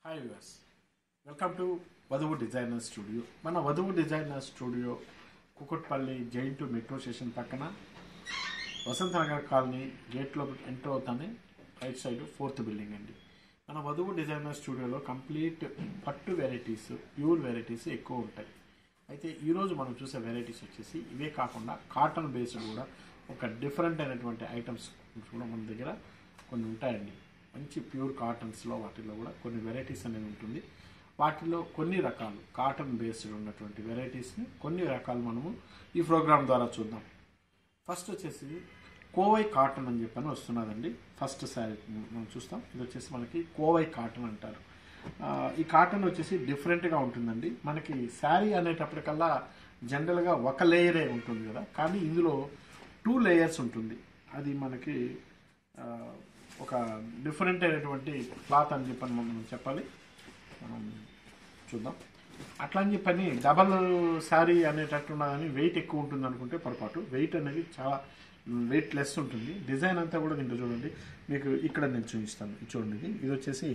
Hi viewers welcome to Vadhuvu designer studio మన Vadhuvu designer studio Kukatpally జైంట్ metro station పక్కన Vasanth Nagar colony గేట్లో ఎంటర్ అవుతానే రైట్ సైడ్ ఫోర్త్ బిల్డింగ్ అండి మన వధువు డిజైనర్ స్టూడియోలో కంప్లీట్ పట్టు వెరైటీస్ ప్యూర్ వెరైటీస్ ఎక్కువ ఉంటాయి అయితే ఈరోజు మనం చూసే వెరైటీస్ వచ్చేసి ఇవే కాకుండా కాటన్ బేస్డ్ కూడా ఒక డిఫరెంట్ అయినటువంటి ఐటమ్స్ కూడా మన దగ్గర కొన్ని ఉంటాయండి మంచి ప్యూర్ కాటన్స్లో వాటిలో కూడా కొన్ని వెరైటీస్ అనేది ఉంటుంది వాటిలో కొన్ని రకాలు కాటన్ బేస్డ్ ఉన్నటువంటి వెరైటీస్ని కొన్ని రకాలు మనము ఈ ప్రోగ్రామ్ ద్వారా చూద్దాం ఫస్ట్ వచ్చేసి కోవై కాటన్ అని చెప్పని వస్తున్నదండి ఫస్ట్ శారీ మనం చూస్తాం ఇది వచ్చేసి మనకి కోవై కాటన్ అంటారు ఆ, ఈ కాటన్ వచ్చేసి డిఫరెంట్గా ఉంటుందండి మనకి శారీ అనేటప్పటికల్లా జనరల్గా ఒక లేయరే ఉంటుంది కదా కానీ ఇందులో టూ లేయర్స్ ఉంటుంది అది మనకి ఆ, ఒక డిఫరెంట్ అయినటువంటి క్లాత్ అని చెప్పని మనం చెప్పాలి మనం చూద్దాం అట్లా అని చెప్పని డబల్ శారీ అనేటట్టున్నదని వెయిట్ ఎక్కువ ఉంటుంది అనుకుంటే పొరపాటు వెయిట్ అనేది చాలా వెయిట్ లెస్ ఉంటుంది డిజైన్ అంతా కూడా దీంట్లో చూడండి మీకు ఇక్కడ నేను చూపిస్తాను ఇది చూడండి ఇది ఇది వచ్చేసి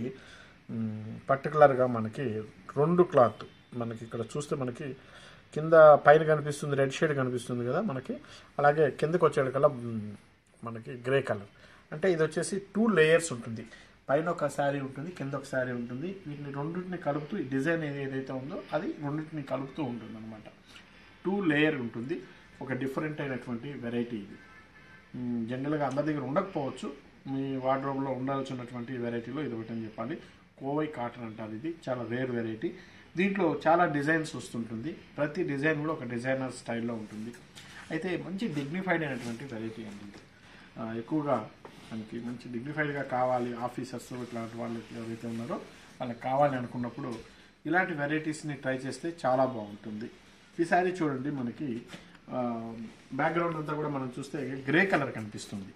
పర్టికులర్గా మనకి రెండు క్లాత్ మనకి ఇక్కడ చూస్తే మనకి కింద పైన కనిపిస్తుంది రెడ్ షేడ్ కనిపిస్తుంది కదా మనకి అలాగే కిందకి వచ్చేటికల్లా మ్, మనకి గ్రే కలర్ అంటే ఇది వచ్చేసి టూ లేయర్స్ ఉంటుంది పైన ఒక శారీ ఉంటుంది కింద ఒక శారీ ఉంటుంది వీటిని రెండింటిని కలుపుతూ ఈ డిజైన్ ఏది- ఏదైతే ఉందో అది రెండింటిని కలుపుతూ ఉంటుంది అనమాట టూ లేయర్ ఉంటుంది ఒక డిఫరెంట్ అయినటువంటి వెరైటీ ఇది మ్, జనరల్గా అందరి దగ్గర ఉండకపోవచ్చు మీ వార్డ్రోబ్లో ఉండాల్సినటువంటి వెరైటీలో ఇది ఒకటి అని చెప్పాలి కోవై కాటన్ అంటారు ఇది చాలా రేర్ వెరైటీ దీంట్లో చాలా డిజైన్స్ వస్తుంటుంది ప్రతి డిజైన్ కూడా ఒక డిజైనర్ స్టైల్లో ఉంటుంది అయితే మంచి డిగ్నిఫైడ్ అయినటువంటి వెరైటీ అండి ఇది. ఆ, ఎక్కువగా మనకి మంచి డిగ్నిఫైడ్గా కావాలి ఆఫీసర్స్ ఇట్లాంటి వాళ్ళు ఎవరైతే ఉన్నారో వాళ్ళకి కావాలి అనుకున్నప్పుడు ఇలాంటి వెరైటీస్ని ట్రై చేస్తే చాలా బాగుంటుంది ఈ శారీ చూడండి మనకి బ్యాక్గ్రౌండ్ అంతా కూడా మనం చూస్తే గ్రే కలర్ కనిపిస్తుంది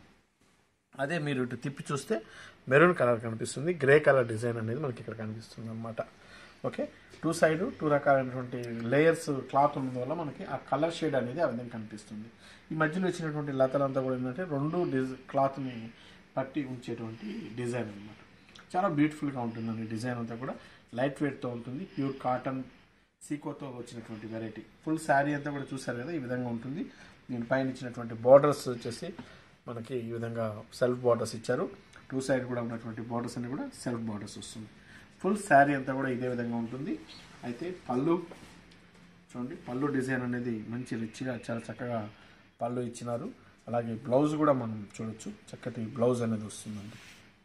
అదే మీరు ఇటు తిప్పి చూస్తే మెరూన్ కలర్ కనిపిస్తుంది గ్రే కలర్ డిజైన్ అనేది మనకి ఇక్కడ కనిపిస్తుంది అనమాట ఓకే టూ సైడ్ టూ రకాలైనటువంటి లేయర్స్ క్లాత్ ఉన్నందు వల్ల మనకి ఆ కలర్ షేడ్ అనేది ఆ విధంగా కనిపిస్తుంది ఈ మధ్యలో వచ్చినటువంటి లతలంతా కూడా ఏంటంటే రెండు డిజ్ క్లాత్ని పట్టి ఉంచేటువంటి డిజైన్ అనమాట చాలా బ్యూటిఫుల్గా ఉంటుందండి డిజైన్ అంతా కూడా లైట్ వెయిట్తో ఉంటుంది ప్యూర్ కాటన్ సీకోతో వచ్చినటువంటి వెరైటీ ఫుల్ శారీ అంతా కూడా చూసారు కదా ఈ విధంగా ఉంటుంది దీని పైన ఇచ్చినటువంటి బార్డర్స్ వచ్చేసి మనకి ఈ విధంగా సెల్ఫ్ బార్డర్స్ ఇచ్చారు టూ సైడ్ కూడా ఉన్నటువంటి బార్డర్స్ అన్ని కూడా సెల్ఫ్ బార్డర్స్ వస్తుంది ఫుల్ శారీ అంతా కూడా ఇదే విధంగా ఉంటుంది అయితే పళ్ళు చూడండి పళ్ళు డిజైన్ అనేది మంచి రిచ్గా చాలా చక్కగా పళ్ళు ఇచ్చినారు అలాగే బ్లౌజ్ కూడా మనం చూడొచ్చు చక్కటి బ్లౌజ్ అనేది వస్తుందండి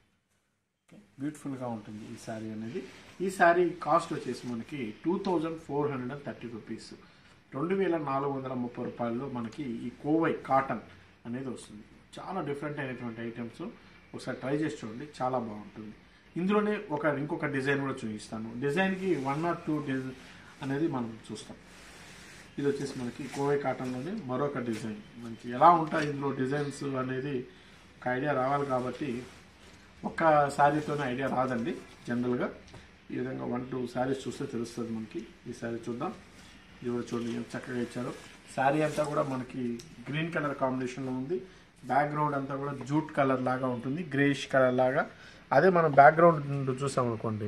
ఓకే బ్యూటిఫుల్గా ఉంటుంది ఈ శారీ అనేది ఈ శారీ కాస్ట్ వచ్చేసి మనకి two thousand four hundred and thirty rupees రెండు వేల నాలుగు వందల ముప్పై రూపాయల్లో మనకి ఈ కోవై కాటన్ అనేది వస్తుంది చాలా డిఫరెంట్ అయినటువంటి ఐటమ్స్ ఒకసారి ట్రై చేసి చూడండి చాలా బాగుంటుంది ఇందులోనే ఒక ఇంకొక డిజైన్ కూడా చూపిస్తాను డిజైన్కి వన్ ఆర్ టూ డిజైన్ అనేది మనం చూస్తాం ఇది వచ్చేసి మనకి కోవై కాటన్లోనే మరొక డిజైన్ మనకి ఎలా ఉంటాయి ఇందులో డిజైన్స్ అనేది ఒక ఐడియా రావాలి కాబట్టి ఒక్క శారీతోనే ఐడియా రాదండి జనరల్గా ఈ విధంగా వన్ టూ శారీస్ చూస్తే తెలుస్తుంది మనకి ఈ శారీ చూద్దాం ఇది కూడా చూడండి ఎంత చక్కగా ఇచ్చారు శారీ అంతా కూడా మనకి గ్రీన్ కలర్ కాంబినేషన్లో ఉంది బ్యాక్గ్రౌండ్ అంతా కూడా జూట్ కలర్ లాగా ఉంటుంది గ్రేష్ కలర్ లాగా అదే మనం బ్యాక్గ్రౌండ్ చూసాం అనుకోండి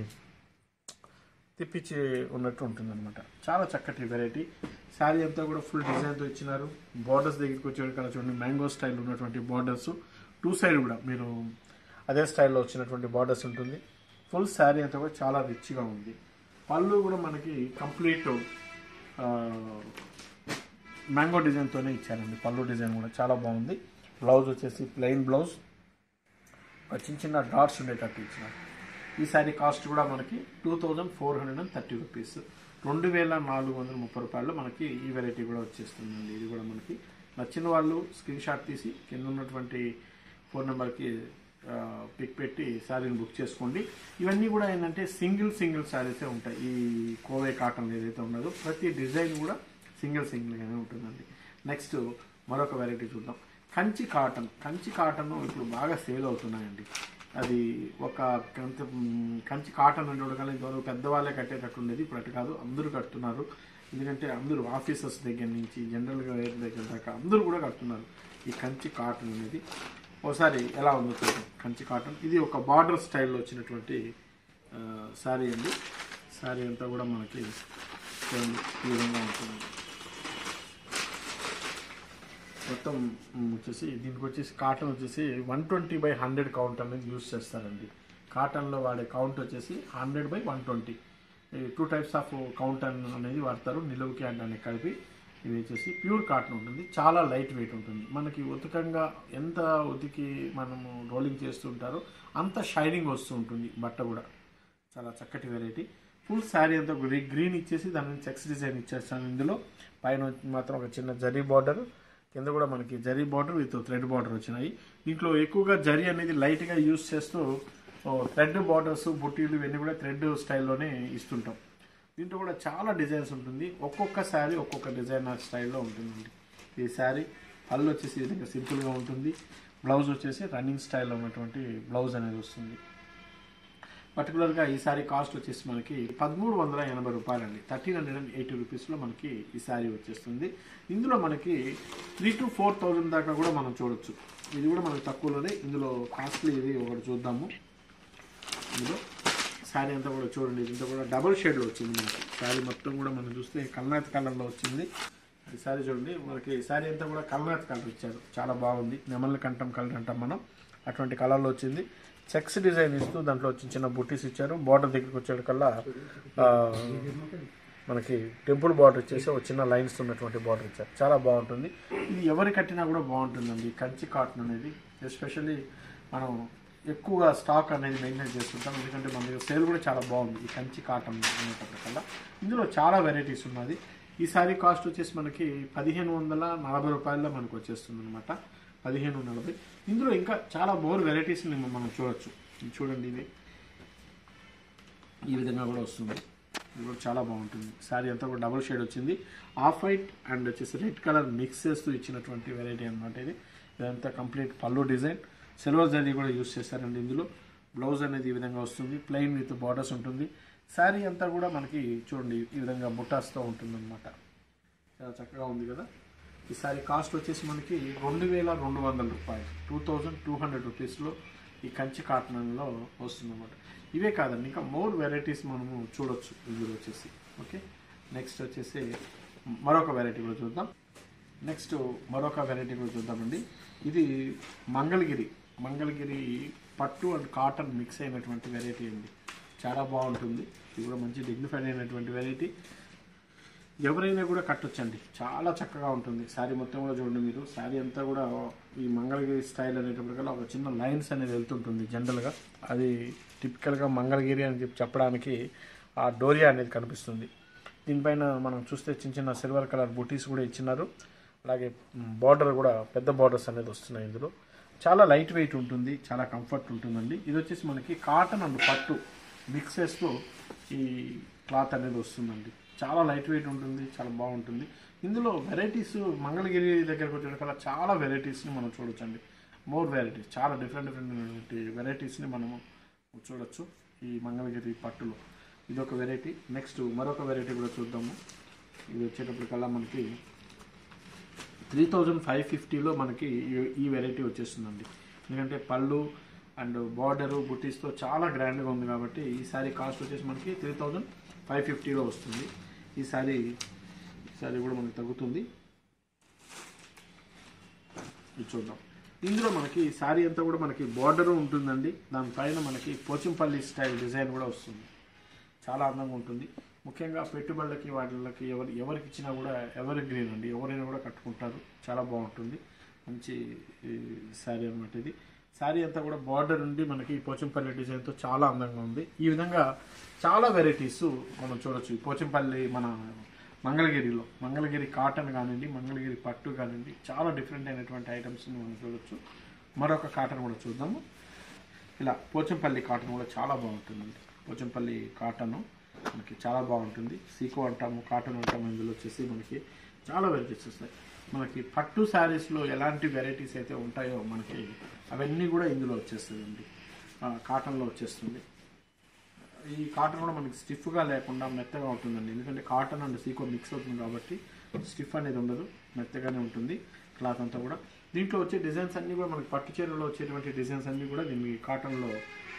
తిప్పించి ఉన్నట్టు ఉంటుంది అనమాట చాలా చక్కటి వెరైటీ శారీ అంతా కూడా ఫుల్ డిజైన్తో ఇచ్చినారు బార్డర్స్ దగ్గరికి వచ్చేటికల్లా చూడండి మ్యాంగో స్టైల్ ఉన్నటువంటి బార్డర్స్ టూ సైడ్ కూడా మీరు అదే స్టైల్లో వచ్చినటువంటి బార్డర్స్ ఉంటుంది ఫుల్ శారీ అంతా కూడా చాలా రిచ్గా ఉంది పళ్ళు కూడా మనకి కంప్లీట్ మ్యాంగో డిజైన్తోనే ఇచ్చారండి పళ్ళు డిజైన్ కూడా చాలా బాగుంది బ్లౌజ్ వచ్చేసి ప్లెయిన్ బ్లౌజ్ ఒక చిన్న చిన్న డాట్స్ ఉండేటట్టు ఇచ్చినారు ఈ శారీ కాస్ట్ కూడా మనకి two thousand four hundred and thirty rupees రెండు వేల నాలుగు వందల ముప్పై రూపాయలు మనకి ఈ వెరైటీ కూడా వచ్చేస్తుందండి ఇది కూడా మనకి నచ్చిన వాళ్ళు స్క్రీన్ షాట్ తీసి కింద ఉన్నటువంటి ఫోన్ నెంబర్కి పిక్ పెట్టి శారీని బుక్ చేసుకోండి ఇవన్నీ కూడా ఏంటంటే సింగిల్ సింగిల్ శారీసే ఉంటాయి ఈ కోవే కాటన్ ఏదైతే ఉన్నదో ప్రతి డిజైన్ కూడా సింగిల్ సింగిల్గానే ఉంటుందండి నెక్స్ట్ మరొక వెరైటీ చూద్దాం కంచి కాటన్ కంచి కాటన్ ఇప్పుడు బాగా సేల్ అవుతున్నాయండి అది ఒక కంత మ్, కంచి కాటన్ అంటే కూడా కానీ ఇంతవరకు పెద్దవాళ్ళే కట్టేటట్టు ఉండేది ఇప్పుడు అటు కాదు అందరూ కడుతున్నారు ఎందుకంటే అందరూ ఆఫీసర్స్ దగ్గర నుంచి జనరల్గా వేరే దగ్గర దాకా అందరూ కూడా కడుతున్నారు ఈ కంచి కాటన్ అనేది ఒకసారి ఎలా ఉందో చూద్దాం కంచి కాటన్ ఇది ఒక బార్డర్ స్టైల్లో వచ్చినటువంటి శారీ అండి శారీ అంతా కూడా మనకి చూడండి ఈ విధంగా ఉంటుంది మొత్తం మ్, వచ్చేసి దీనికి వచ్చేసి కాటన్ వచ్చేసి one twenty by hundred count అనేది యూస్ చేస్తారండి కాటన్లో వాడే కౌంట్ వచ్చేసి hundred by one twenty two types of count అనేది వాడతారు నిలువు క్యాంట్ అని కలిపి ఇది వచ్చేసి ప్యూర్ కాటన్ ఉంటుంది చాలా లైట్ వెయిట్ ఉంటుంది మనకి ఉతకంగా ఎంత ఉతికి మనము రోలింగ్ చేస్తుంటారో అంత షైనింగ్ వస్తూ ఉంటుంది బట్ట కూడా చాలా చక్కటి వెరైటీ ఫుల్ శారీ అంతా గ్రీ- గ్రీన్ ఇచ్చేసి దాని మీద చెక్స్ డిజైన్ ఇచ్చేస్తాను ఇందులో పైన మాత్రం ఒక చిన్న జరీ బార్డర్ కింద కూడా మనకి zari border with thread border వచ్చినాయి దీంట్లో ఎక్కువగా జరీ అనేది లైట్గా యూస్ చేస్తూ థ్రెడ్ బార్డర్స్ బుట్టీలు ఇవన్నీ కూడా థ్రెడ్ స్టైల్లోనే ఇస్తుంటాం దీంట్లో కూడా చాలా డిజైన్స్ ఉంటుంది ఒక్కొక్క శారీ ఒక్కొక్క డిజైన్ స్టైల్లో ఉంటుందండి ఈ శారీ పళ్ళు వచ్చేసి ఈ విధంగా సింపుల్గా ఉంటుంది బ్లౌజ్ వచ్చేసి రన్నింగ్ స్టైల్లో ఉన్నటువంటి బ్లౌజ్ అనేది వస్తుంది పర్టికులర్గా ఈ శారీ కాస్ట్ వచ్చేసి మనకి పదమూడు వందల ఎనభై రూపాయలండి థర్టీన్ హండ్రెడ్ అండ్ ఎయిటీ రూపీస్లో మనకి ఈ శారీ వచ్చేస్తుంది ఇందులో మనకి త్రీ టు ఫోర్ థౌజండ్ దాకా కూడా మనం చూడొచ్చు ఇది కూడా మనకి తక్కువలోనే ఇందులో కాస్ట్లీ ఇది ఒకటి చూద్దాము ఇందులో శారీ అంతా కూడా చూడండి ఇదంతా కూడా డబుల్ షేడ్లో వచ్చింది మనకి శారీ మొత్తం కూడా మనం చూస్తే కల్నాథ్ కలర్లో వచ్చింది ఈ శారీ చూడండి మనకి శారీ అంతా కూడా కల్నాథ్ కలర్ ఇచ్చారు చాలా బాగుంది నెమలి కంఠం కలర్ అంటాం మనం అటువంటి కలర్లో వచ్చింది చెక్స్ డిజైన్ ఇస్తూ దాంట్లో చిన్న చిన్న బుట్టీస్ ఇచ్చారు బార్డర్ దగ్గరికి వచ్చేటికల్లా ఆ, మనకి టెంపుల్ బార్డర్ ఇచ్చేసి ఒక చిన్న లైన్స్ ఉన్నటువంటి బార్డర్ ఇచ్చారు చాలా బాగుంటుంది ఇది ఎవరు కట్టినా కూడా బాగుంటుందండి కంచి కాటన్ అనేది ఎస్పెషల్లీ మనం ఎక్కువగా స్టాక్ అనేది మెయింటైన్ చేస్తుంటాం ఎందుకంటే మన దగ్గర సేల్ కూడా చాలా బాగుంది ఈ కంచి కాటన్ అనేటప్పటికల్లా ఇందులో చాలా వెరైటీస్ ఉన్నది ఈ సారీ కాస్ట్ వచ్చేసి మనకి పదిహేను వందల నలభై రూపాయల్లో మనకు వచ్చేస్తుంది అనమాట పదిహేను నలభై ఇందులో ఇంకా చాలా మోర్ వెరైటీస్ని మనం చూడొచ్చు ఇది చూడండి ఇది ఈ విధంగా కూడా వస్తుంది ఇది కూడా చాలా బాగుంటుంది శారీ అంతా కూడా డబుల్ షేడ్ వచ్చింది ఆఫ్ వైట్ అండ్ వచ్చేసి రెడ్ కలర్ మిక్స్ చేస్తూ ఇచ్చినటువంటి వెరైటీ అనమాట ఇది ఇదంతా కంప్లీట్ పళ్ళు డిజైన్ సిల్వర్ జరీ కూడా యూస్ చేశారండి ఇందులో బ్లౌజ్ అనేది ఈ విధంగా వస్తుంది ప్లెయిన్ విత్ బార్డర్స్ ఉంటుంది శారీ అంతా కూడా మనకి చూడండి ఈ విధంగా బుట్టాస్తో ఉంటుంది అనమాట చాలా చక్కగా ఉంది కదా ఈ సారీ కాస్ట్ వచ్చేసి మనకి రెండు వేల రెండు వందల రూపాయలు టూ థౌజండ్ టూ హండ్రెడ్ రూపీస్లో ఈ కంచి కాటన్లో వస్తుందన్నమాట ఇవే కాదండి ఇంకా మోర్ వెరైటీస్ మనము చూడొచ్చు ఇందులో వచ్చేసి ఓకే నెక్స్ట్ వచ్చేసి మరొక వెరైటీ కూడా చూద్దాం నెక్స్ట్ మరొక వెరైటీ కూడా చూద్దామండి ఇది మంగళగిరి మంగళగిరి పట్టు అండ్ కాటన్ మిక్స్ అయినటువంటి వెరైటీ అండి చాలా బాగుంటుంది ఇది కూడా మంచి డిగ్నిఫైడ్ అయినటువంటి వెరైటీ ఎవరైనా కూడా కట్టొచ్చండి చాలా చక్కగా ఉంటుంది శారీ మొత్తం కూడా చూడండి మీరు శారీ అంతా కూడా ఈ మంగళగిరి స్టైల్ అనేటప్పటికల్లా ఒక చిన్న లైన్స్ అనేది వెళ్తుంటుంది జనరల్గా అది టిపికల్గా మంగళగిరి అని చెప్పి చెప్పడానికి ఆ డోరియా అనేది కనిపిస్తుంది దీనిపైన మనం చూస్తే చిన్న చిన్న సిల్వర్ కలర్ బుటీస్ కూడా ఇచ్చినారు అలాగే బార్డర్ కూడా పెద్ద బార్డర్స్ అనేది వస్తున్నాయి ఇందులో చాలా లైట్ వెయిట్ ఉంటుంది చాలా కంఫర్ట్ ఉంటుందండి ఇది వచ్చేసి మనకి కాటన్ అండ్ పట్టు మిక్స్ చేస్తూ ఈ క్లాత్ అనేది వస్తుందండి చాలా లైట్ వెయిట్ ఉంటుంది చాలా బాగుంటుంది ఇందులో వెరైటీస్ మంగళగిరి దగ్గరకు వచ్చేటికల్లా చాలా వెరైటీస్ని మనం చూడొచ్చండి మోర్ వెరైటీస్ చాలా డిఫరెంట్ డిఫరెంట్ వెరైటీస్ని మనము చూడొచ్చు ఈ మంగళగిరి పట్టులో ఇది ఒక వెరైటీ నెక్స్ట్ మరొక వెరైటీ కూడా చూద్దాము ఇది వచ్చేటప్పటికల్లా మనకి త్రీ థౌజండ్ ఫైవ్ ఫిఫ్టీలో మనకి ఈ- ఈ వెరైటీ వచ్చేస్తుందండి ఎందుకంటే పళ్ళు అండ్ బార్డరు బుటీస్తో చాలా గ్రాండ్గా ఉంది కాబట్టి ఈ శారీ కాస్ట్ వచ్చేసి మనకి త్రీ థౌజండ్ ఫైవ్ ఫిఫ్టీలో వస్తుంది ఈ శారీ ఈ శారీ కూడా మనకి తగ్గుతుంది ఇది చూద్దాం ఇందులో మనకి శారీ అంతా కూడా మనకి బార్డర్ ఉంటుందండి దానిపైన మనకి పోచంపల్లి స్టైల్ డిజైన్ కూడా వస్తుంది చాలా అందంగా ఉంటుంది ముఖ్యంగా పెట్టుబడులకి వాటికి ఎవరు ఎవరికి ఇచ్చినా కూడా ఎవరి గ్రీన్ అండి ఎవరైనా కూడా కట్టుకుంటారు చాలా బాగుంటుంది మంచి ఈ, శారీ అన్నమాట ఇది శారీ అంతా కూడా బార్డర్ ఉండి మనకి పోచంపల్లి డిజైన్తో చాలా అందంగా ఉంది ఈ విధంగా చాలా వెరైటీస్ మనం చూడొచ్చు ఈ పోచంపల్లి మన మంగళగిరిలో మంగళగిరి కాటన్ కానివ్వండి మంగళగిరి పట్టు కానివ్వండి చాలా డిఫరెంట్ అయినటువంటి ఐటమ్స్ని మనం చూడొచ్చు మరొక కాటన్ కూడా చూద్దాము ఇలా పోచంపల్లి కాటన్ కూడా చాలా బాగుంటుందండి పోచంపల్లి కాటన్ మనకి చాలా బాగుంటుంది సీకో అంటాము కాటన్ అంటాము ఇందులో వచ్చేసి మనకి చాలా వెరైటీస్ వస్తాయి మనకి పట్టు శారీస్లో ఎలాంటి వెరైటీస్ అయితే ఉంటాయో మనకి అవన్నీ కూడా ఇందులో వచ్చేస్తుందండి ఆ, కాటన్లో వచ్చేస్తుంది ఈ కాటన్ కూడా మనకి స్టిఫ్గా లేకుండా మెత్తగా ఉంటుందండి ఎందుకంటే కాటన్ అండ్ సీకో మిక్స్ అవుతుంది కాబట్టి స్టిఫ్ అనేది ఉండదు మెత్తగానే ఉంటుంది క్లాత్ అంతా కూడా దీంట్లో వచ్చే డిజైన్స్ అన్నీ కూడా మనకి పట్టు చీరలో వచ్చేటువంటి డిజైన్స్ అన్నీ కూడా దీన్ని కాటన్లో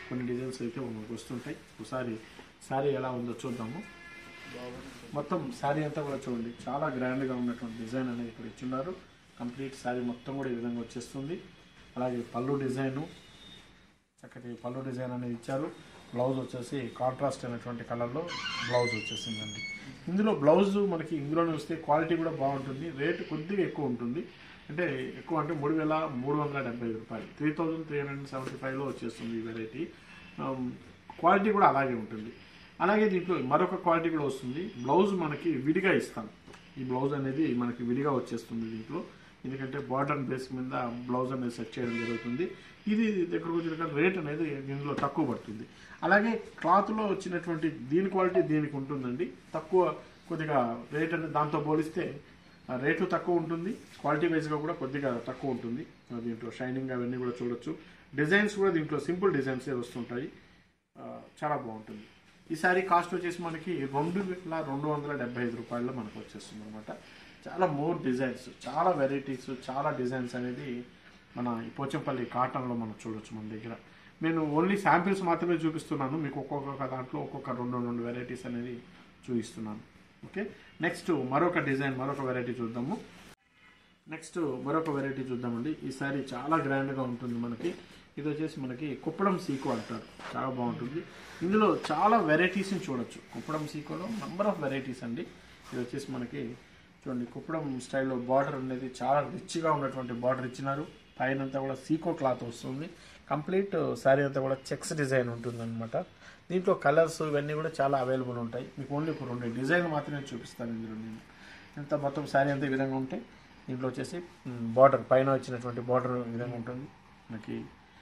కొన్ని డిజైన్స్ అయితే మనకు వస్తుంటాయి ఒకసారి శారీ ఎలా ఉందో చూద్దాము మొత్తం శారీ అంతా కూడా చూడండి చాలా గ్రాండ్గా ఉన్నటువంటి డిజైన్ అనేది ఇక్కడ ఇచ్చున్నారు కంప్లీట్ శారీ మొత్తం కూడా ఈ విధంగా వచ్చేస్తుంది అలాగే పళ్ళు డిజైను చక్కటి పళ్ళు డిజైన్ అనేది ఇచ్చారు బ్లౌజ్ వచ్చేసి కాంట్రాస్ట్ అయినటువంటి కలర్లో బ్లౌజ్ వచ్చేసిందండి ఇందులో బ్లౌజ్ మనకి ఇందులోనే వస్తే క్వాలిటీ కూడా బాగుంటుంది రేట్ కొద్దిగా ఎక్కువ ఉంటుంది అంటే ఎక్కువ అంటే మూడు వేల మూడు వందల డెబ్బై ఐదు రూపాయలు three thousand three hundred seventy ఫైవ్లో వచ్చేస్తుంది ఈ వెరైటీ క్వాలిటీ కూడా అలాగే ఉంటుంది అలాగే దీంట్లో మరొక క్వాలిటీ కూడా వస్తుంది బ్లౌజ్ మనకి విడిగా ఇస్తాం ఈ బ్లౌజ్ అనేది మనకి విడిగా వచ్చేస్తుంది దీంట్లో ఎందుకంటే బార్డర్ బేస్ మీద బ్లౌజ్ అనేది సెట్ చేయడం జరుగుతుంది ఇది దగ్గరకు వచ్చిన రేట్ అనేది దీనిలో తక్కువ పడుతుంది అలాగే క్లాత్లో వచ్చినటువంటి దీని క్వాలిటీ దీనికి ఉంటుందండి తక్కువ కొద్దిగా రేట్ అనేది దాంతో పోలిస్తే ఆ రేటు తక్కువ ఉంటుంది క్వాలిటీ వైజ్గా కూడా కొద్దిగా తక్కువ ఉంటుంది ఆ దీంట్లో షైనింగ్ అవన్నీ కూడా చూడొచ్చు డిజైన్స్ కూడా దీంట్లో సింపుల్ డిజైన్స్ వస్తుంటాయి ఆ, చాలా బాగుంటుంది ఈ సారీ కాస్ట్ వచ్చేసి మనకి రెండు వేల రెండు వందల డెబ్బై ఐదు రూపాయల్లో మనకు వచ్చేస్తుంది అనమాట చాలా మోర్ డిజైన్స్ చాలా వెరైటీస్ చాలా డిజైన్స్ అనేది మన ఈ పోచంపల్లి కాటన్లో మనం చూడొచ్చు మన దగ్గర నేను ఓన్లీ శాంపిల్స్ మాత్రమే చూపిస్తున్నాను మీకు ఒక్కొక్క దాంట్లో ఒక్కొక్క రెండు రెండు వెరైటీస్ అనేది చూపిస్తున్నాను ఓకే నెక్స్ట్ మరొక డిజైన్ మరొక వెరైటీ చూద్దాము నెక్స్ట్ మరొక వెరైటీ చూద్దామండి ఈ సారీ చాలా గ్రాండ్గా ఉంటుంది మనకి ఇది వచ్చేసి మనకి కుప్పడం సీకో అంటారు చాలా బాగుంటుంది ఇందులో చాలా వెరైటీస్ని చూడొచ్చు కుప్పడం సీకోలో నంబర్ ఆఫ్ వెరైటీస్ అండి ఇది వచ్చేసి మనకి చూడండి కుప్పడం స్టైల్లో బార్డర్ అనేది చాలా రిచ్గా ఉన్నటువంటి బార్డర్ ఇచ్చినారు పైన అంతా కూడా సీకో క్లాత్ వస్తుంది కంప్లీట్ శారీ అంతా కూడా చెక్స్ డిజైన్ ఉంటుంది దీంట్లో కలర్స్ ఇవన్నీ కూడా చాలా అవైలబుల్ ఉంటాయి మీకు ఓన్లీ ఒక రెండు డిజైన్ మాత్రమే చూపిస్తాను ఇందులో నేను ఇంత మొత్తం శారీ అంతా ఈ విధంగా ఉంటే దీంట్లో వచ్చేసి బార్డర్ పైన వచ్చినటువంటి బార్డర్ ఈ విధంగా ఉంటుంది మనకి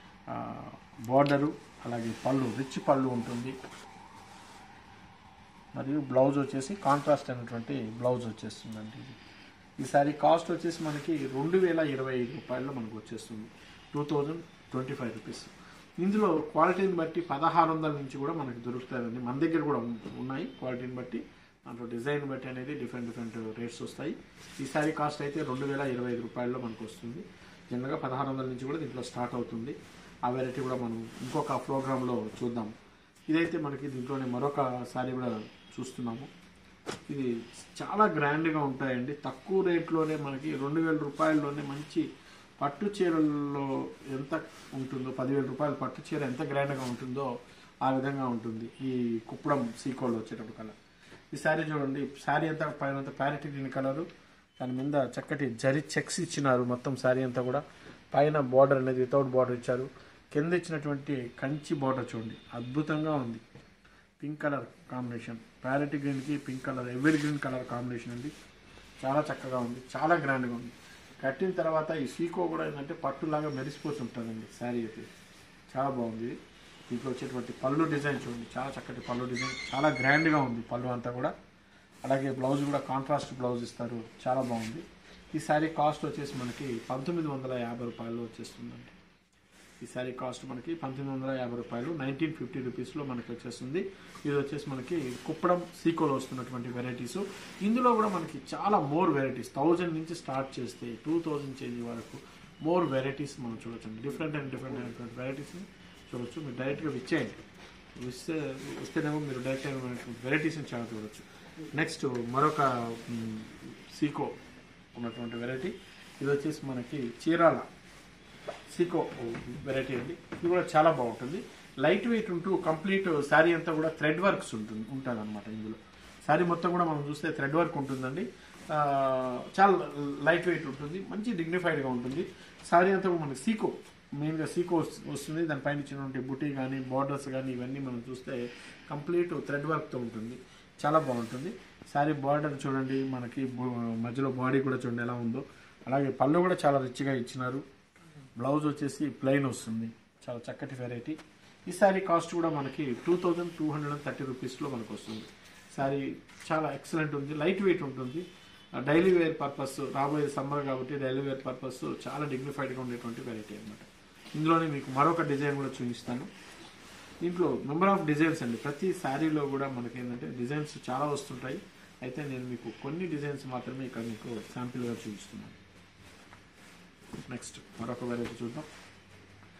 బార్డరు అలాగే పళ్ళు రిచ్ పళ్ళు ఉంటుంది మరియు బ్లౌజ్ వచ్చేసి కాంట్రాస్ట్ అయినటువంటి బ్లౌజ్ వచ్చేస్తుందండి ఇది ఈ సారీ కాస్ట్ వచ్చేసి మనకి రెండు వేల ఇరవై ఐదు రూపాయల్లో మనకు వచ్చేస్తుంది two thousand twenty five rupees ఇందులో క్వాలిటీని బట్టి పదహారు వందల నుంచి కూడా మనకి దొరుకుతాయండి మన దగ్గర కూడా ఉం- ఉన్నాయి క్వాలిటీని బట్టి దాంట్లో డిజైన్ బట్టి అనేది డిఫరెంట్ డిఫరెంట్ రేట్స్ వస్తాయి ఈ సారీ కాస్ట్ అయితే రెండు వేల ఇరవై ఐదు రూపాయల్లో మనకు వస్తుంది జనరల్గా పదహారు వందల నుంచి కూడా దీంట్లో స్టార్ట్ అవుతుంది ఆ వెరైటీ కూడా మనం ఇంకొక ప్రోగ్రాంలో చూద్దాం ఇదైతే మనకి దీంట్లోనే మరొక సారీ కూడా చూస్తున్నాము ఇది చాలా గ్రాండ్గా ఉంటాయండి తక్కువ రేట్లోనే మనకి రెండు వేల రూపాయల్లోనే మంచి పట్టు చీరల్లో ఎంత ఉంటుందో పదివేల రూపాయల పట్టు చీర ఎంత గ్రాండ్గా ఉంటుందో ఆ విధంగా ఉంటుంది ఈ కుప్పడం సీకోలో వచ్చేటప్పుడు కలర్ ఈ శారీ చూడండి శారీ అంతా పైన అంతా ప్యారెట్ గ్రీన్ కలరు దాని మీద చక్కటి జరి చెక్స్ ఇచ్చినారు మొత్తం శారీ అంతా కూడా పైన బార్డర్ అనేది వితౌట్ బార్డర్ ఇచ్చారు కింద ఇచ్చినటువంటి కంచి బార్డర్ చూడండి అద్భుతంగా ఉంది పింక్ కలర్ కాంబినేషన్ ప్యారెట్ గ్రీన్కి పింక్ కలర్ ఎవరి గ్రీన్ కలర్ కాంబినేషన్ అండి చాలా చక్కగా ఉంది చాలా గ్రాండ్గా ఉంది కట్టిన తర్వాత ఈ సీకో కూడా ఏంటంటే పట్టులాగా మెరిసిపోతుంటుందండి శారీ అయితే చాలా బాగుంది ఇది. దీంట్లో వచ్చేటువంటి పళ్ళు డిజైన్ చూడండి చాలా చక్కటి పళ్ళు డిజైన్ చాలా గ్రాండ్గా ఉంది పళ్ళు అంతా కూడా అలాగే బ్లౌజ్ కూడా కాంట్రాస్ట్ బ్లౌజ్ ఇస్తారు చాలా బాగుంది ఈ శారీ కాస్ట్ వచ్చేసి మనకి పంతొమ్మిది వందల యాభై రూపాయలు వచ్చేస్తుందండి ఈ శారీ కాస్ట్ మనకి పంతొమ్మిది వందల యాభై రూపాయలు నైన్టీన్ ఫిఫ్టీ రూపీస్లో మనకి వచ్చేస్తుంది ఇది వచ్చేసి మనకి కుప్పడం సీకోలో వస్తున్నటువంటి వెరైటీస్ ఇందులో కూడా మనకి చాలా మోర్ వెరైటీస్ థౌజండ్ నుంచి స్టార్ట్ చేస్తే టూ థౌజండ్ చేంజ్ వరకు మోర్ వెరైటీస్ మనం చూడొచ్చు డిఫరెంట్ అండ్ డిఫరెంట్ అయినటువంటి వెరైటీస్ని చూడొచ్చు మీరు డైరెక్ట్గా విచ్చేయండి ఇస్తే ఇస్తేనేమో మీరు డైరెక్ట్ అయినటువంటి వెరైటీస్ని చాలా చూడొచ్చు నెక్స్ట్ మరొక మ్, సీకో ఉన్నటువంటి వెరైటీ ఇది వచ్చేసి మనకి చీరాల సీకో వెరైటీ అండి ఇది కూడా చాలా బాగుంటుంది లైట్ వెయిట్ ఉంటూ కంప్లీట్ శారీ అంతా కూడా థ్రెడ్ వర్క్స్ ఉంటుంది ఉంటుంది అనమాట ఇందులో శారీ మొత్తం కూడా మనం చూస్తే థ్రెడ్ వర్క్ ఉంటుందండి ఆ, చాలా లైట్ వెయిట్ ఉంటుంది మంచి డిగ్నిఫైడ్గా ఉంటుంది శారీ అంతా కూడా మనకి సీకో మెయిన్గా సీకో వస్- వస్తుంది దానిపైన ఇచ్చినటువంటి బుటీ కానీ బార్డర్స్ కానీ ఇవన్నీ మనం చూస్తే కంప్లీట్ థ్రెడ్ వర్క్తో ఉంటుంది చాలా బాగుంటుంది శారీ బార్డర్ చూడండి మనకి బు- మధ్యలో బాడీ కూడా చూడండి ఎలా ఉందో అలాగే పళ్ళు కూడా చాలా రిచ్గా ఇచ్చినారు బ్లౌజ్ వచ్చేసి ప్లెయిన్ వస్తుంది చాలా చక్కటి వెరైటీ ఈ శారీ కాస్ట్ కూడా మనకి two thousand two hundred and thirty రూపీస్లో మనకు వస్తుంది శారీ చాలా ఎక్సలెంట్ ఉంది లైట్ వెయిట్ ఉంటుంది డైలీ వేర్ పర్పస్ రాబోయే సమ్మర్ కాబట్టి డైలీ వేర్ పర్పస్ చాలా డిగ్నిఫైడ్గా ఉండేటువంటి వెరైటీ అన్నమాట ఇందులోనే మీకు మరొక డిజైన్ కూడా చూపిస్తాను దీంట్లో నెంబర్ ఆఫ్ డిజైన్స్ అండి ప్రతి శారీలో కూడా మనకి ఏంటంటే డిజైన్స్ చాలా వస్తుంటాయి అయితే నేను మీకు కొన్ని డిజైన్స్ మాత్రమే ఇక్కడ మీకు శాంపిల్గా చూపిస్తున్నాను నెక్స్ట్ మరొక వెరైటీ చూద్దాం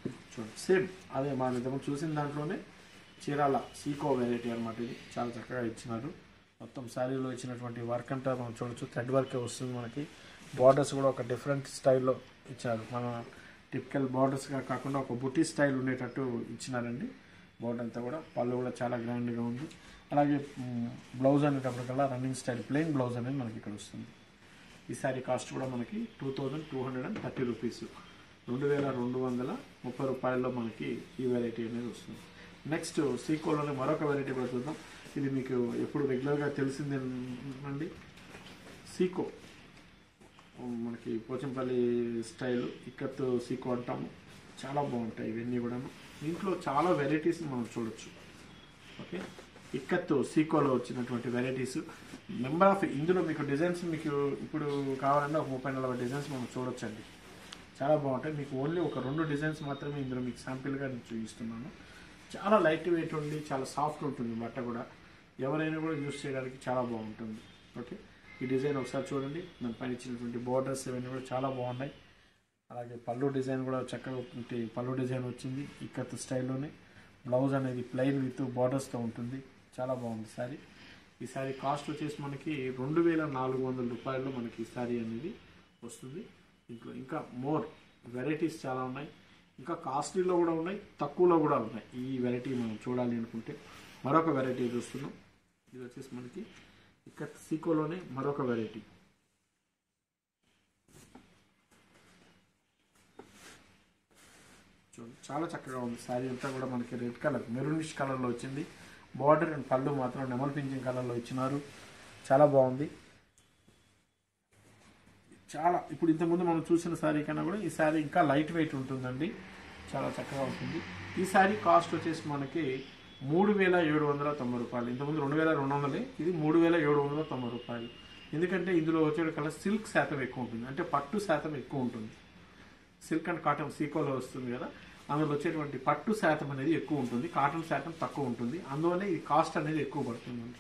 చూడండి సేమ్ అదే మా ఇంతకుముందు చూసిన దాంట్లోనే చీరాల సీకో వెరైటీ అనమాట ఇది చాలా చక్కగా ఇచ్చినారు మొత్తం శారీలో ఇచ్చినటువంటి వర్క్ అంతా మనం చూడొచ్చు థ్రెడ్ వర్కే వస్తుంది మనకి బార్డర్స్ కూడా ఒక డిఫరెంట్ స్టైల్లో ఇచ్చారు మన టిపికల్ బార్డర్స్గా కాకుండా ఒక బుటీ స్టైల్ ఉండేటట్టు ఇచ్చినారండి బార్డర్ అంతా కూడా పళ్ళు కూడా చాలా గ్రాండ్గా ఉంది అలాగే బ్లౌజ్ అనేటప్పటికల్లా రన్నింగ్ స్టైల్ ప్లెయిన్ బ్లౌజ్ అనేది మనకి ఇక్కడ వస్తుంది ఈ శారీ కాస్ట్ కూడా మనకి two thousand two hundred and thirty rupees రెండు వేల రెండు వందల ముప్పై రూపాయల్లో మనకి ఈ వెరైటీ అనేది వస్తుంది నెక్స్ట్ సీకోలోనే మరొక వెరైటీ కూడా చూద్దాం ఇది మీకు ఎప్పుడు రెగ్యులర్గా తెలిసిందేనండి సీకో మనకి పోచంపల్లి స్టైల్ ఇక్కత్ సీకో అంటాము చాలా బాగుంటాయి ఇవన్నీ కూడా దీంట్లో చాలా వెరైటీస్ మనం చూడొచ్చు ఓకే ఇక్కత్తు సీకోలో వచ్చినటువంటి వెరైటీస్ నెంబర్ ఆఫ్ ఇందులో మీకు డిజైన్స్ మీకు ఇప్పుడు కావాలంటే ఒక ముప్పై నలభై డిజైన్స్ మనం చూడొచ్చండి చాలా బాగుంటాయి మీకు ఓన్లీ ఒక రెండు డిజైన్స్ మాత్రమే ఇందులో మీకు శాంపిల్గా నేను చూపిస్తున్నాను చాలా లైట్ వెయిట్ ఉండి చాలా సాఫ్ట్ ఉంటుంది బట్ట కూడా ఎవరైనా కూడా యూస్ చేయడానికి చాలా బాగుంటుంది ఓకే ఈ డిజైన్ ఒకసారి చూడండి దాని పైన ఇచ్చినటువంటి బోర్డర్స్ ఇవన్నీ కూడా చాలా బాగున్నాయి అలాగే పళ్ళు డిజైన్ కూడా చక్కగా ఉంటే పళ్ళు డిజైన్ వచ్చింది ఇక్కత్ స్టైల్లోనే బ్లౌజ్ అనేది ప్లెయిన్ విత్ బార్డర్స్తో ఉంటుంది చాలా బాగుంది శారీ ఈ శారీ కాస్ట్ వచ్చేసి మనకి రెండు వేల నాలుగు వందల రూపాయల్లో మనకి ఈ శారీ అనేది వస్తుంది ఇంట్లో ఇంకా మోర్ వెరైటీస్ చాలా ఉన్నాయి ఇంకా కాస్ట్లీలో కూడా ఉన్నాయి తక్కువలో కూడా ఉన్నాయి ఈ వెరైటీ మనం చూడాలి అనుకుంటే మరొక వెరైటీ చూస్తున్నాం ఇది వచ్చేసి మనకి ఇక్కడ సీకోలోనే మరొక వెరైటీ చూడండి చాలా చక్కగా ఉంది శారీ అంతా కూడా మనకి రెడ్ కలర్ మెరూనిష్ కలర్లో వచ్చింది బార్డర్ అండ్ పళ్ళు మాత్రం నెమల్ పింఛన్ కలర్లో ఇచ్చినారు చాలా బాగుంది చాలా ఇప్పుడు ఇంతకుముందు మనం చూసిన శారీ కన్నా కూడా ఈ శారీ ఇంకా లైట్ వెయిట్ ఉంటుందండి చాలా చక్కగా ఉంటుంది ఈ శారీ కాస్ట్ వచ్చేసి మనకి మూడు వేల ఏడు వందల తొంభై రూపాయలు ఇంతకుముందు రెండు వేల రెండు వందలే ఇది మూడు వేల ఏడు వందల తొంభై రూపాయలు ఎందుకంటే ఇందులో వచ్చే కల్లా సిల్క్ శాతం ఎక్కువ ఉంటుంది అంటే పట్టు శాతం ఎక్కువ ఉంటుంది సిల్క్ అండ్ కాటన్ సీకోలో వస్తుంది కదా అందులో వచ్చేటువంటి పట్టు శాతం అనేది ఎక్కువ ఉంటుంది కాటన్ శాతం తక్కువ ఉంటుంది అందువల్ల ఈ కాస్ట్ అనేది ఎక్కువ పడుతుంది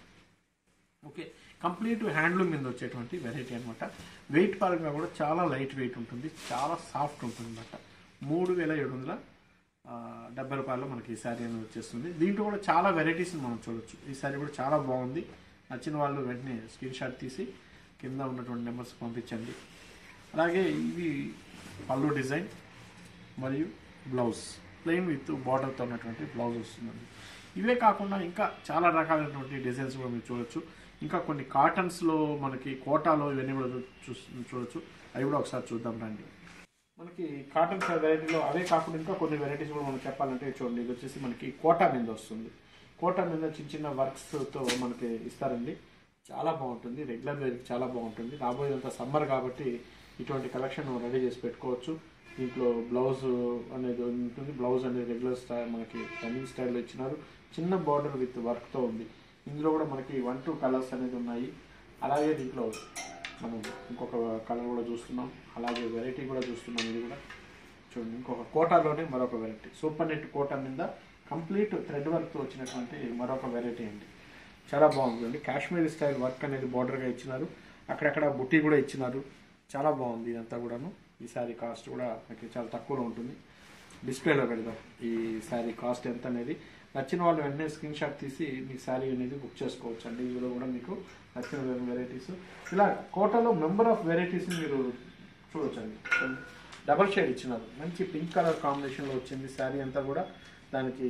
ఓకే కంప్లీట్ హ్యాండ్లూమ్ మీద వచ్చేటువంటి వెరైటీ అనమాట వెయిట్ పరంగా కూడా చాలా లైట్ వెయిట్ ఉంటుంది చాలా సాఫ్ట్ ఉంటుంది అనమాట మూడు వేల ఏడు వందల ఆ, డెబ్బై రూపాయలు మనకి ఈ శారీ అనేది వచ్చేస్తుంది దీంట్లో కూడా చాలా వెరైటీస్ మనం చూడొచ్చు ఈ శారీ కూడా చాలా బాగుంది నచ్చిన వాళ్ళు వెంటనే స్క్రీన్ షాట్ తీసి కింద ఉన్నటువంటి నెంబర్స్ పంపించండి అలాగే ఇవి పళ్ళు డిజైన్ మరియు బ్లౌజ్ ప్లెయిన్ విత్ బార్డర్తో ఉన్నటువంటి బ్లౌజ్ వస్తుందండి ఇవే కాకుండా ఇంకా చాలా రకాలైనటువంటి డిజైన్స్ కూడా మీరు చూడొచ్చు ఇంకా కొన్ని కాటన్స్లో మనకి కోటాలో ఇవన్నీ కూడా చూ చూడొచ్చు అవి కూడా ఒకసారి చూద్దాం రండి మనకి కాటన్ వెరైటీలో అవే కాకుండా ఇంకా కొన్ని వెరైటీస్ కూడా మనం చెప్పాలంటే చూడండి ఇది వచ్చేసి మనకి కోటా మీద వస్తుంది కోటా మీద చిన్న చిన్న వర్క్స్తో మనకి ఇస్తారండి చాలా బాగుంటుంది రెగ్యులర్ వేర్కి చాలా బాగుంటుంది రాబోయేంత సమ్మర్ కాబట్టి ఇటువంటి కలెక్షన్ రెడీ చేసి పెట్టుకోవచ్చు దీంట్లో బ్లౌజ్ అనేది ఉంటుంది బ్లౌజ్ అనేది రెగ్యులర్ స్టైల్ మనకి రన్నింగ్ స్టైల్లో ఇచ్చినారు చిన్న బార్డర్ విత్ వర్క్తో ఉంది ఇందులో కూడా మనకి వన్ టూ కలర్స్ అనేది ఉన్నాయి అలాగే దీంట్లో మనం ఇంకొక కలర్ కూడా చూస్తున్నాం అలాగే వెరైటీ కూడా చూస్తున్నాం ఇది కూడా చూడండి ఇంకొక కోటాలోనే మరొక వెరైటీ సూపర్ నెట్ కోటా మీద కంప్లీట్ థ్రెడ్ వర్క్తో వచ్చినటువంటి మరొక వెరైటీ అండి చాలా బాగుంది కాశ్మీరీ స్టైల్ వర్క్ అనేది బార్డర్గా ఇచ్చినారు అక్కడక్కడ బుట్టి కూడా ఇచ్చినారు చాలా బాగుంది ఇదంతా కూడాను ఈ శారీ కాస్ట్ కూడా మనకి చాలా తక్కువలో ఉంటుంది డిస్ప్లేలో పెడదాం ఈ శారీ కాస్ట్ ఎంత అనేది నచ్చిన వాళ్ళు వెంటనే స్క్రీన్ షాట్ తీసి మీ శారీ అనేది బుక్ చేసుకోవచ్చు అండి ఇందులో కూడా మీకు నచ్చిన వెరైటీస్ ఇలా కోటాలో మెంబర్ ఆఫ్ వెరైటీస్ మీరు చూడొచ్చండి డబల్ షేడ్ ఇచ్చినారు మంచి పింక్ కలర్ కాంబినేషన్లో వచ్చింది శారీ అంతా కూడా దానికి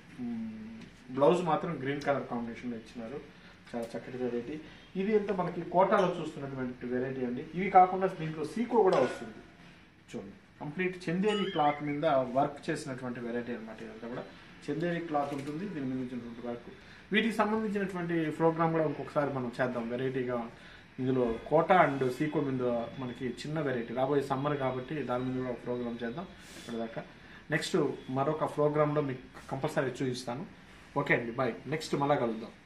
బ్లౌజ్ మాత్రం గ్రీన్ కలర్ కాంబినేషన్లో ఇచ్చినారు చాలా చక్కటి వెరైటీ ఇది అంతా మనకి కోటాలో చూస్తున్నటువంటి వెరైటీ అండి ఇవి కాకుండా దీంట్లో సీకో కూడా వస్తుంది చూడండి కంప్లీట్ చందేరి క్లాత్ మీద వర్క్ చేసినటువంటి వెరైటీ అనమాట ఇదంతా కూడా చందేరి క్లాత్ ఉంటుంది దీని మీద వచ్చినటువంటి వర్క్ వీటికి సంబంధించినటువంటి ప్రోగ్రామ్ కూడా ఇంకొకసారి మనం చేద్దాం వెరైటీగా ఇందులో కోట అండ్ సీకో మీద మనకి చిన్న వెరైటీ రాబోయే సమ్మర్ కాబట్టి దాని మీద కూడా ప్రోగ్రామ్ చేద్దాం ఇప్పటిదాకా నెక్స్ట్ మరొక ప్రోగ్రాంలో మీకు కంపల్సరీ చూపిస్తాను ఓకే అండి బాయ్ నెక్స్ట్ మళ్ళా కలుద్దాం